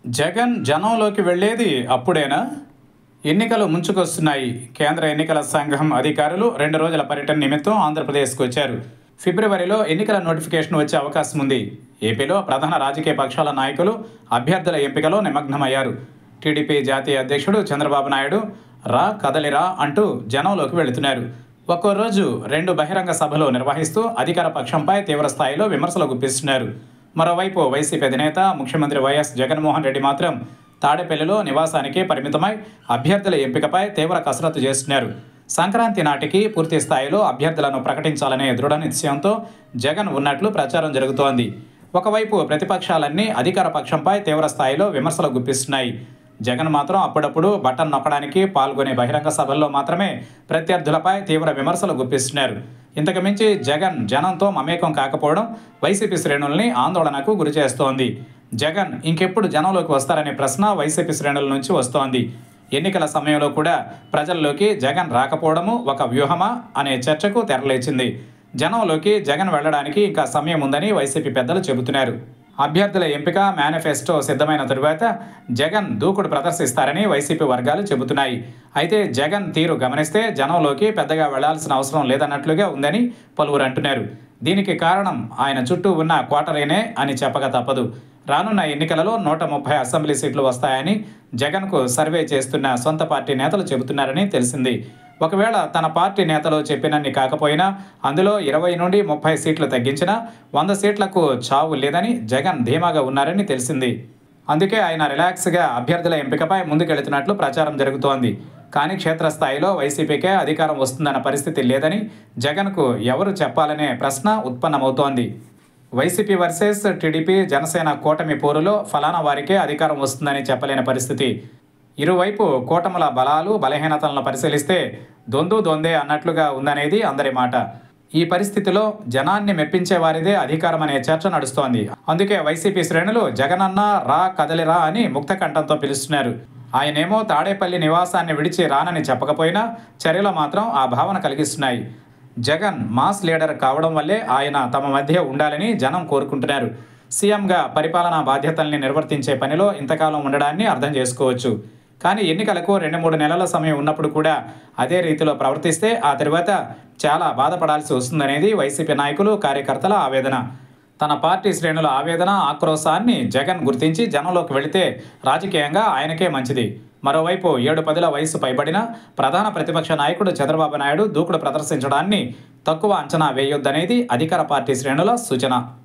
జగన్ జనంలోకి వెళ్ళేది అప్పుడేనా ఎన్నికలు ముంచుకొస్తున్నాయి కేంద్ర ఎన్నికల సంఘం అధికారులు రెండు రోజుల పర్యటన నిమిత్తం ఆంధ్రప్రదేశ్కు వచ్చారు ఫిబ్రవరిలో ఎన్నికల నోటిఫికేషన్ వచ్చే అవకాశం ఉంది ఏపీలో ప్రధాన రాజకీయ పక్షాల నాయకులు అభ్యర్థుల ఎంపికలో నిమగ్నమయ్యారు టీడీపీ జాతీయ అధ్యక్షుడు చంద్రబాబు నాయుడు రా కదలిరా అంటూ జనంలోకి వెళుతున్నారు ఒక్కో రోజు రెండు బహిరంగ సభలు నిర్వహిస్తూ అధికార పక్షంపై తీవ్ర స్థాయిలో విమర్శలు గుప్పిస్తున్నారు మరోవైపు వైసీపీ అధినేత ముఖ్యమంత్రి వైఎస్ జగన్మోహన్ రెడ్డి మాత్రం తాడేపల్లిలో నివాసానికి పరిమితమై అభ్యర్థుల ఎంపికపై తీవ్ర కసరత్తు చేస్తున్నారు సంక్రాంతి నాటికి పూర్తి స్థాయిలో అభ్యర్థులను ప్రకటించాలనే దృఢ నిశ్చయంతో జగన్ ఉన్నట్లు ప్రచారం జరుగుతోంది ఒకవైపు ప్రతిపక్షాలన్నీ అధికార పక్షంపై తీవ్ర స్థాయిలో విమర్శలు గుప్పిస్తున్నాయి జగన్ మాత్రం అప్పుడప్పుడు బటన్ నొక్కడానికి పాల్గొనే బహిరంగ సభల్లో మాత్రమే ప్రత్యర్థులపై తీవ్ర విమర్శలు గుప్పిస్తున్నారు ఇంతకు మించి జగన్ జనంతో మమేకం కాకపోవడం వైసీపీ శ్రేణుల్ని ఆందోళనకు గురిచేస్తోంది జగన్ ఇంకెప్పుడు జనంలోకి వస్తారనే ప్రశ్న వైసీపీ శ్రేణుల నుంచి వస్తోంది ఎన్నికల సమయంలో కూడా ప్రజల్లోకి జగన్ రాకపోవడము ఒక వ్యూహమా అనే చర్చకు తెరలేచింది జనంలోకి జగన్ వెళ్ళడానికి ఇంకా సమయం ఉందని వైసీపీ పెద్దలు చెబుతున్నారు అభ్యర్థుల ఎంపిక మేనిఫెస్టో సిద్ధమైన తరువాత జగన్ దూకుడు ప్రదర్శిస్తారని వైసీపీ వర్గాలు చెబుతున్నాయి అయితే జగన్ తీరు గమనిస్తే జనంలోకి పెద్దగా వెళ్లాల్సిన అవసరం లేదన్నట్లుగా ఉందని పలువురు అంటున్నారు దీనికి కారణం ఆయన చుట్టూ ఉన్న క్వార్టరేనే అని చెప్పక తప్పదు రానున్న ఎన్నికలలో నూట ముప్పై అసెంబ్లీ సీట్లు వస్తాయని జగన్కు సర్వే చేస్తున్న సొంత పార్టీ నేతలు చెబుతున్నారని తెలిసింది ఒకవేళ తన పార్టీ నేతలు చెప్పినన్ని కాకపోయినా అందులో ఇరవై నుండి ముప్పై సీట్లు తగ్గించినా వంద సీట్లకు చావు లేదని జగన్ ధీమాగా ఉన్నారని తెలిసింది అందుకే ఆయన రిలాక్స్గా అభ్యర్థుల ఎంపికపై ముందుకెళ్తున్నట్లు ప్రచారం జరుగుతోంది కానీ క్షేత్రస్థాయిలో వైసీపీకే అధికారం వస్తుందన్న పరిస్థితి లేదని జగన్కు ఎవరు చెప్పాలనే ప్రశ్న ఉత్పన్నమవుతోంది వైసీపీ వర్సెస్ టీడీపీ జనసేన కూటమి పోరులో ఫలానా వారికే అధికారం వస్తుందని చెప్పలేని పరిస్థితి ఇరువైపు కూటముల బలాలు బలహీనతలను పరిశీలిస్తే దొందు దొందే అన్నట్లుగా ఉందనేది అందరి మాట ఈ పరిస్థితిలో జనాన్ని మెప్పించే వారిదే అధికారం అనే చర్చ నడుస్తోంది అందుకే వైసీపీ శ్రేణులు జగనన్న రా కదలిరా అని ముక్త కంఠంతో పిలుస్తున్నారు ఆయనేమో తాడేపల్లి నివాసాన్ని విడిచి రానని చెప్పకపోయినా చర్యలు మాత్రం ఆ భావన కలిగిస్తున్నాయి జగన్ మాస్ లీడర్ కావడం వల్లే ఆయన తమ మధ్య ఉండాలని జనం కోరుకుంటున్నారు సీఎంగా పరిపాలనా బాధ్యతల్ని నిర్వర్తించే పనిలో ఇంతకాలం ఉండడాన్ని అర్థం చేసుకోవచ్చు కానీ ఎన్నికలకు రెండు మూడు నెలల సమయం ఉన్నప్పుడు కూడా అదే రీతిలో ప్రవర్తిస్తే ఆ తర్వాత చాలా బాధపడాల్సి వస్తుందనేది వైసీపీ నాయకులు కార్యకర్తల ఆవేదన తన పార్టీ శ్రేణుల ఆవేదన ఆక్రోశాన్ని జగన్ గుర్తించి జనంలోకి వెళితే రాజకీయంగా ఆయనకే మంచిది మరోవైపు ఏడు పదుల వయసు పైబడిన ప్రధాన ప్రతిపక్ష నాయకుడు చంద్రబాబు నాయుడు దూకుడు ప్రదర్శించడాన్ని తక్కువ అంచనా వేయొద్దనేది అధికార పార్టీ శ్రేణుల సూచన